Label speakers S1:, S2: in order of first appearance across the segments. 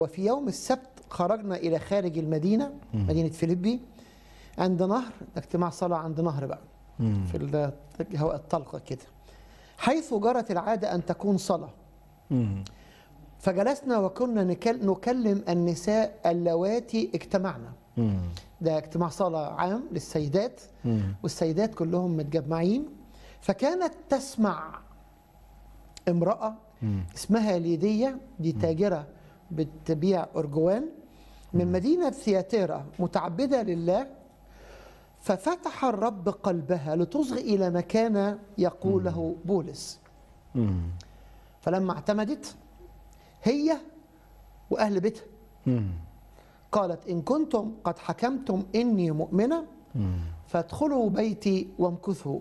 S1: وفي يوم السبت خرجنا إلى خارج المدينة مدينة فيليبي عند نهر اجتماع صلاة عند نهر بقى في الهواء الطلقة كده حيث جرت العادة أن تكون صلاة
S2: مم.
S1: فجلسنا وكنا نكل- نكلم النساء اللواتي اجتمعنا
S2: مم.
S1: ده اجتماع صلاة عام للسيدات
S2: مم.
S1: والسيدات كلهم متجمعين فكانت تسمع امرأة
S2: مم.
S1: اسمها ليدية دي تاجرة بتبيع أرجوان من مدينة ثياتيرا متعبدة لله ففتح الرب قلبها لتصغي إلى ما كان يقوله بولس
S2: مم.
S1: فلما اعتمدت هي وأهل بيتها
S2: مم.
S1: قالت إن كنتم قد حكمتم إني مؤمنة
S2: مم.
S1: فادخلوا بيتي وامكثوا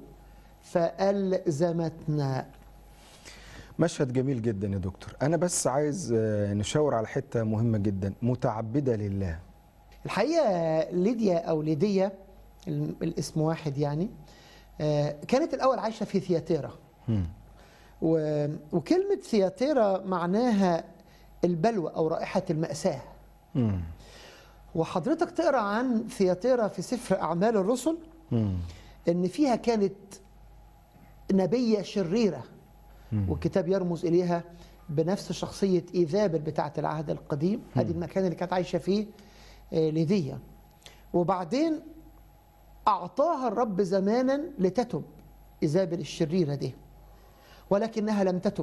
S1: فألزمتنا
S2: مشهد جميل جدا يا دكتور انا بس عايز آه، نشاور على حته مهمه جدا متعبده لله
S1: الحقيقة ليديا أو ليديا ال- الاسم واحد يعني آه، كانت الأول عايشة في ثياتيرا
S2: مم.
S1: و- وكلمة ثياتيرا معناها البلوى أو رائحة المأساة
S2: مم.
S1: وحضرتك تقرأ عن ثياتيرا في سفر أعمال الرسل
S2: مم.
S1: إن فيها كانت نبية شريرة
S2: مم.
S1: والكتاب يرمز إليها بنفس شخصية إيزابل بتاعة العهد القديم هذه المكان اللي كانت عايشة فيه آه، ليديا وبعدين أعطاها الرب زمانا لتتب إيزابل الشريرة دي ولكنها لم تتب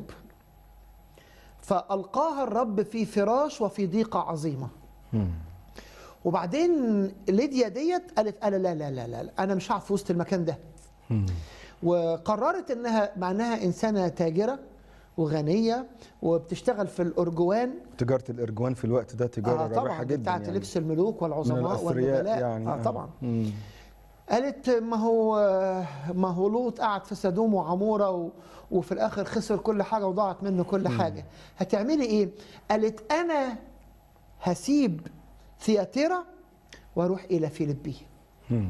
S1: فألقاها الرب في فراش وفي ضيقة عظيمة
S2: مم.
S1: وبعدين ليديا ديت قالت قال لا لا لا لا أنا مش هقعد في وسط المكان ده
S2: مم.
S1: وقررت انها معناها انسانه تاجره وغنيه وبتشتغل في الارجوان
S2: تجاره الارجوان في الوقت ده تجاره
S1: آه
S2: رابحه
S1: طبعا
S2: جدا
S1: بتاعت
S2: يعني.
S1: لبس الملوك
S2: من
S1: والعظماء
S2: الاثرياء
S1: والنبلاء
S2: يعني
S1: آه طبعا
S2: مم.
S1: قالت ما هو ما هو لوط قعد في سدوم وعموره و وفي الاخر خسر كل حاجه وضاعت منه كل حاجه هتعملي ايه قالت انا هسيب ثياتيرا واروح الى فيليبي
S2: مم.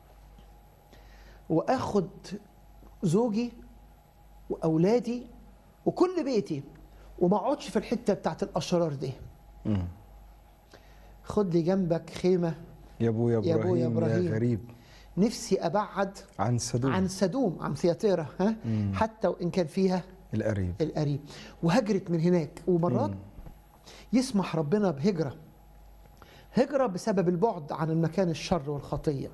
S1: واخد زوجي واولادي وكل بيتي وما اقعدش في الحته بتاعت الاشرار دي
S2: مم.
S1: خد لي جنبك خيمه
S2: يا ابويا
S1: يا
S2: ابراهيم
S1: أبويا
S2: يا,
S1: إبراهيم.
S2: غريب
S1: نفسي ابعد
S2: عن سدوم
S1: عن سدوم عن ثياتيرا ها
S2: مم.
S1: حتى وان كان فيها
S2: القريب
S1: القريب وهجرت من هناك ومرات
S2: مم.
S1: يسمح ربنا بهجره هجره بسبب البعد عن المكان الشر والخطيه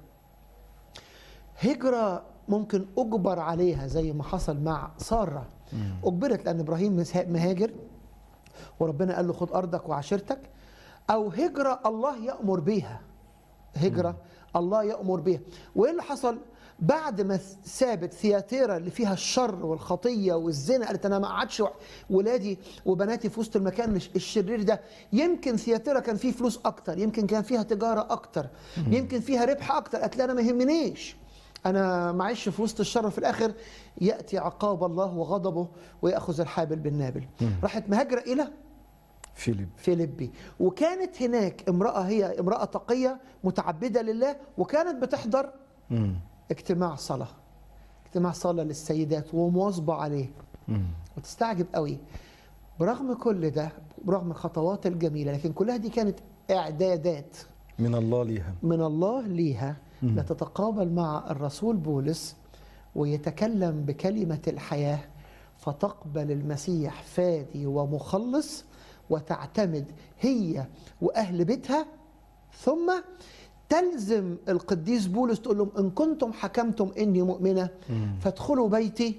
S1: هجره ممكن اجبر عليها زي ما حصل مع ساره
S2: مم.
S1: اجبرت لان ابراهيم مسا- مهاجر وربنا قال له خد ارضك وعشيرتك او هجره الله يامر بيها هجره الله يامر بيها وايه اللي حصل بعد ما سابت ثياتيرا اللي فيها الشر والخطيه والزنا قالت انا ما قعدش ولادي وبناتي في وسط المكان الش- الشرير ده يمكن ثياتيرا كان فيه فلوس اكتر يمكن كان فيها تجاره اكتر يمكن فيها ربح اكتر قالت لا انا ما يهمنيش انا معيش في وسط الشر في الاخر ياتي عقاب الله وغضبه وياخذ الحابل بالنابل راحت مهاجره الى
S2: فيليب
S1: فيليبي وكانت هناك امراه هي امراه تقيه متعبده لله وكانت بتحضر
S2: مم.
S1: اجتماع صلاه اجتماع صلاه للسيدات ومواظبه عليه
S2: مم.
S1: وتستعجب قوي برغم كل ده برغم الخطوات الجميله لكن كلها دي كانت اعدادات
S2: من الله ليها
S1: من الله ليها لتتقابل مع الرسول بولس ويتكلم بكلمة الحياة فتقبل المسيح فادي ومخلص وتعتمد هي وأهل بيتها ثم تلزم القديس بولس تقول لهم إن كنتم حكمتم إني مؤمنة فادخلوا بيتي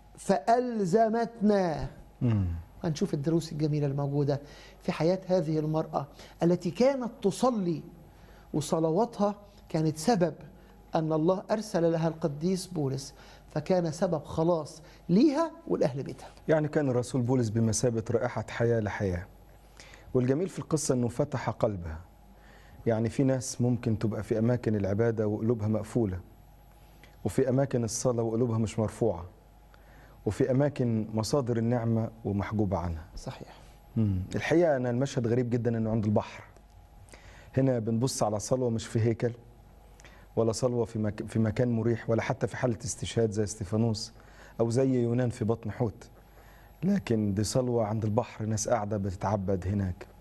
S1: فألزمتنا
S2: مم.
S1: هنشوف الدروس الجميلة الموجودة في حياة هذه المرأة التي كانت تصلي وصلواتها كانت سبب أن الله أرسل لها القديس بولس فكان سبب خلاص ليها ولأهل بيتها
S2: يعني كان الرسول بولس بمثابة رائحة حياة لحياة والجميل في القصة أنه فتح قلبها يعني في ناس ممكن تبقى في أماكن العبادة وقلوبها مقفولة وفي أماكن الصلاة وقلوبها مش مرفوعة وفي أماكن مصادر النعمة ومحجوبة عنها
S1: صحيح
S2: مم. الحقيقة أنا المشهد غريب جدا أنه عند البحر هنا بنبص على صلوة مش في هيكل ولا صلوة في, مك... في مكان مريح ولا حتى في حالة استشهاد زي استيفانوس أو زي يونان في بطن حوت لكن دي صلوة عند البحر ناس قاعدة بتتعبد هناك